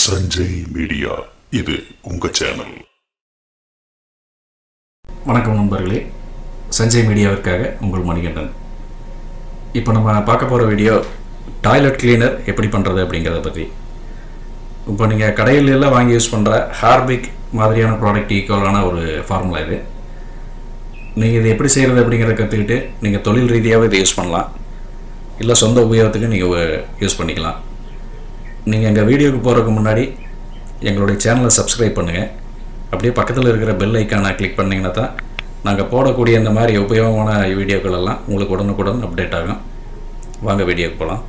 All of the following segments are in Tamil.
சஞ்சய் மீடியா இது உங்க சேனல் வணக்கம் நண்பர்களே சஞ்சய் மீடியாவிற்காக உங்கள் மணிகண்டன் இப்போ நம்ம பார்க்க போகிற வீடியோ டாய்லெட் கிளீனர் எப்படி பண்ணுறது அப்படிங்கிறத பற்றி இப்போ நீங்கள் கடையில எல்லாம் வாங்கி யூஸ் பண்ணுற ஹார்பிக் மாதிரியான ப்ராடக்ட் ஈக்குவலான ஒரு ஃபார்முலா இது நீங்கள் இது எப்படி செய்கிறது அப்படிங்கிறத கற்றுக்கிட்டு நீங்கள் தொழில் ரீதியாகவே இதை யூஸ் பண்ணலாம் இல்லை சொந்த உபயோகத்துக்கு நீங்கள் யூஸ் பண்ணிக்கலாம் நீங்கள் எங்கள் வீடியோக்கு போகிறதுக்கு முன்னாடி எங்களுடைய சேனலை சப்ஸ்கிரைப் பண்ணுங்கள் அப்படியே பக்கத்தில் இருக்கிற பெல் ஐக்கானை கிளிக் பண்ணிங்கன்னா தான் நாங்கள் போடக்கூடிய இந்த மாதிரி உபயோகமான வீடியோக்கள் எல்லாம் உங்களுக்கு உடனுக்குடன் அப்டேட் ஆகும் வாங்க வீடியோக்கு போகலாம்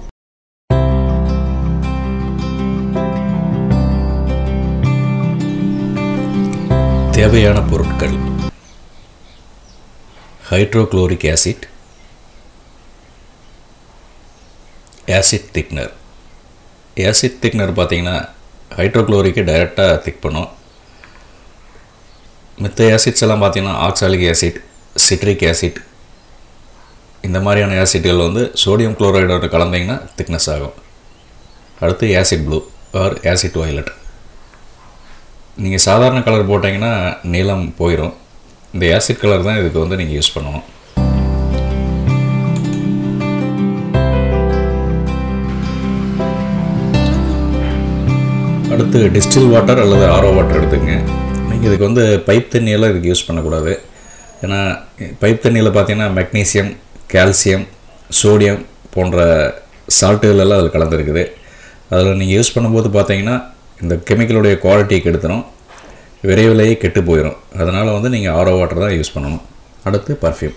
தேவையான பொருட்கள் hydrochloric acid acid thickener acid thickener பார்த்தீங்கன்னா ஹைட்ரோக்ளோரிக்கை டைரெக்டாக திக் பண்ணும் மித்த ஆசிட்ஸ் எல்லாம் பார்த்தீங்கன்னா ஆக்சாலிக் ஆசிட் சிட்ரிக் ஆசிட் இந்த மாதிரியான ஆசிட்கள் வந்து சோடியம் குளோரைடோட கலந்தீங்கன்னா திக்னஸ் ஆகும் அடுத்து acid blue or acid violet நீங்கள் சாதாரண கலர் போட்டிங்கன்னா நீளம் போயிடும் இந்த ஆசிட் கலர் தான் இதுக்கு வந்து நீங்கள் யூஸ் பண்ணணும் அடுத்து டிஸ்டில் வாட்டர் அல்லது ஆரோ வாட்டர் எடுத்துங்க நீங்கள் இதுக்கு வந்து பைப் தண்ணியெல்லாம் இதுக்கு யூஸ் பண்ணக்கூடாது ஏன்னா பைப் தண்ணியில் பார்த்தீங்கன்னா மெக்னீசியம் கால்சியம் சோடியம் போன்ற சால்ட்டுகள் எல்லாம் அதில் கலந்துருக்குது அதில் நீங்கள் யூஸ் பண்ணும்போது பார்த்தீங்கன்னா இந்த கெமிக்கலுடைய குவாலிட்டி கெடுத்துரும் விரைவிலேயே கெட்டு போயிடும் அதனால் வந்து நீங்கள் ஆரோ வாட்டர் தான் யூஸ் பண்ணணும் அடுத்து பர்ஃப்யூம்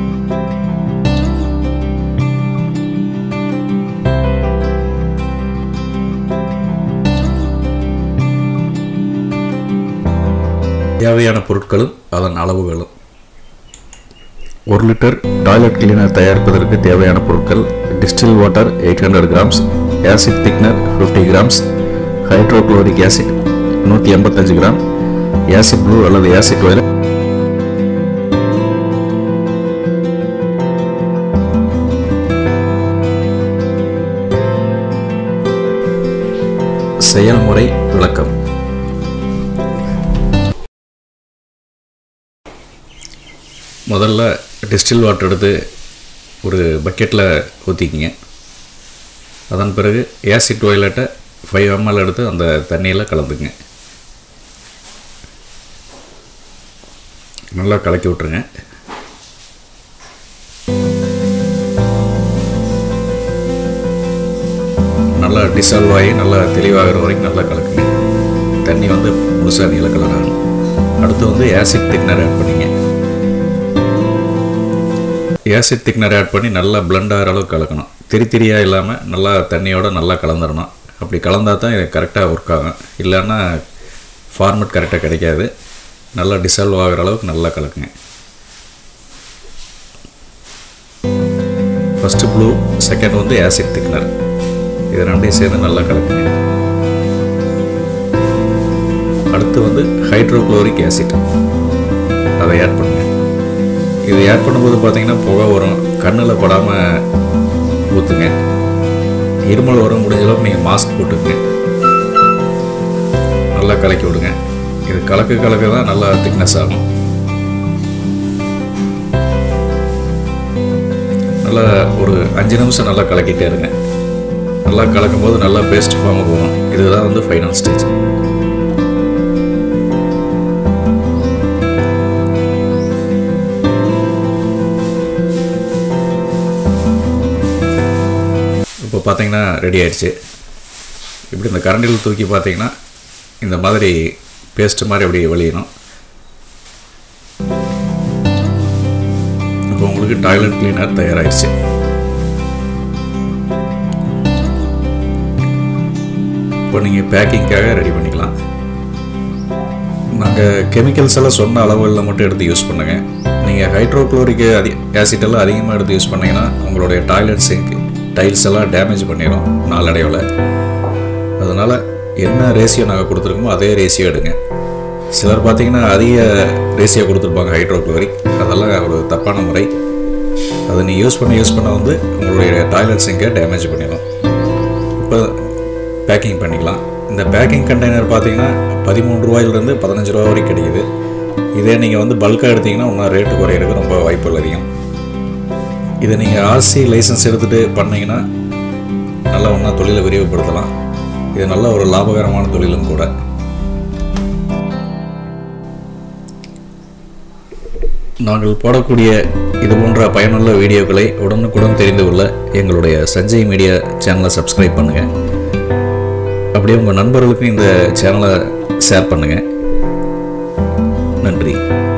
தேவையான பொருட்களும் அதன் அளவுகளும் ஒரு லிட்டர் டாய்லெட் கிளீனர் தயாரிப்பதற்கு தேவையான பொருட்கள் distil water eight hundred grams acid thickener fifty grams hydrochloric acid நூற்றி எண்பத்தஞ்சு கிராம் ஆசிட் ப்ளூ அல்லது ஆசிட் வயலட் செயல்முறை விளக்கம் முதல்ல டிஸ்டில் வாட்டர் எடுத்து ஒரு பக்கெட்டில் ஊற்றிக்கிங்க அதன் பிறகு ஏசிட் ஒயிலட்டை ஃபைவ் எம்எல் எடுத்து அந்த தண்ணியில் கலந்துங்க நல்லா கலக்கி விட்ருங்க நல்லா டிசால்வ் ஆகி நல்லா தெளிவாகிற வரைக்கும் நல்லா கலக்குங்க தண்ணி வந்து முழுசாக நீல கலர் ஆகணும் அடுத்து வந்து ஆசிட் திக்னர் ஆட் பண்ணிங்க ஆசிட் திக்னர் ஆட் பண்ணி நல்லா பிளெண்ட் ஆகிற அளவுக்கு கலக்கணும் திரி திரியாக இல்லாமல் நல்லா தண்ணியோட நல்லா கலந்துடணும் அப்படி கலந்தால் தான் இது கரெக்டாக ஒர்க் ஆகும் இல்லைன்னா ஃபார்மெட் கரெக்டாக கிடைக்காது நல்லா டிசால்வ் ஆகிற அளவுக்கு நல்லா கலக்குங்க ஃபஸ்ட்டு ப்ளூ செகண்ட் வந்து ஆசிட் திக்னர் இது ரெண்டையும் சேர்ந்து நல்லா கலக்குங்க அடுத்து வந்து ஹைட்ரோக்ளோரிக் ஆசிட் அதை ஆட் பண்ணுங்க இது ஆட் பண்ணும்போது பார்த்தீங்கன்னா புகை வரும் கண்ணில் படாமல் ஊற்றுங்க இருமல் வரும் முடிஞ்ச அளவுக்கு நீங்கள் மாஸ்க் போட்டுக்குங்க நல்லா கலக்கி விடுங்க இது கலக்கு கலக்க தான் நல்லா திக்னஸ் ஆகும் நல்லா ஒரு அஞ்சு நிமிஷம் நல்லா கலக்கிட்டே இருங்க நல்லா கலக்கும் போது நல்லா பேஸ்ட் ஃபார்ம் போகும் இதுதான் வந்து ஃபைனல் ஸ்டேஜ் இப்போ பார்த்தீங்கன்னா ரெடி ஆயிடுச்சு இப்படி இந்த கரண்டில் தூக்கி பார்த்தீங்கன்னா இந்த மாதிரி பேஸ்ட் மாதிரி அப்படி வெளியணும் இப்போ உங்களுக்கு டாய்லெட் கிளீனர் தயாராகிடுச்சு இப்போ நீங்கள் பேக்கிங்காக ரெடி பண்ணிக்கலாம் நாங்கள் கெமிக்கல்ஸ் எல்லாம் சொன்ன அளவுகளில் மட்டும் எடுத்து யூஸ் பண்ணுங்கள் நீங்கள் ஹைட்ரோக்ளோரிக் அதி ஆசிட் எல்லாம் அதிகமாக எடுத்து யூஸ் பண்ணிங்கன்னா உங்களுடைய டாய்லெட் சிங்க் டைல்ஸ் எல்லாம் டேமேஜ் பண்ணிடும் நாளடைவில் அதனால் என்ன ரேஷியோ நாங்கள் கொடுத்துருக்கோமோ அதே ரேஷியோ எடுங்க சிலர் பார்த்தீங்கன்னா அதிக ரேஷியோ கொடுத்துருப்பாங்க ஹைட்ரோக்ளோரிக் அதெல்லாம் ஒரு தப்பான முறை அதை நீ யூஸ் பண்ண யூஸ் பண்ண வந்து உங்களுடைய டாய்லெட் சிங்கை டேமேஜ் பண்ணிடும் இப்போ பேக்கிங் பண்ணிக்கலாம் இந்த பேக்கிங் கண்டெய்னர் பார்த்தீங்கன்னா பதிமூணு ரூபாயிலிருந்து பதினஞ்சு ரூபா வரைக்கும் கிடைக்குது இதே நீங்கள் வந்து பல்காக எடுத்தீங்கன்னா இன்னும் ரேட்டு குறையிறதுக்கு ரொம்ப வாய்ப்புகள் அதிகம் இதை நீங்கள் ஆர்சி லைசன்ஸ் எடுத்துகிட்டு பண்ணீங்கன்னா நல்லா ஒன்றா தொழிலை விரிவுபடுத்தலாம் இது நல்ல ஒரு லாபகரமான தொழிலும் கூட நாங்கள் போடக்கூடிய இது போன்ற பயனுள்ள வீடியோக்களை உடனுக்குடன் தெரிந்து கொள்ள எங்களுடைய சஞ்சய் மீடியா சேனலை சப்ஸ்கிரைப் பண்ணுங்கள் அப்படியே உங்கள் நண்பர்களுக்கும் இந்த சேனலை ஷேர் பண்ணுங்கள் நன்றி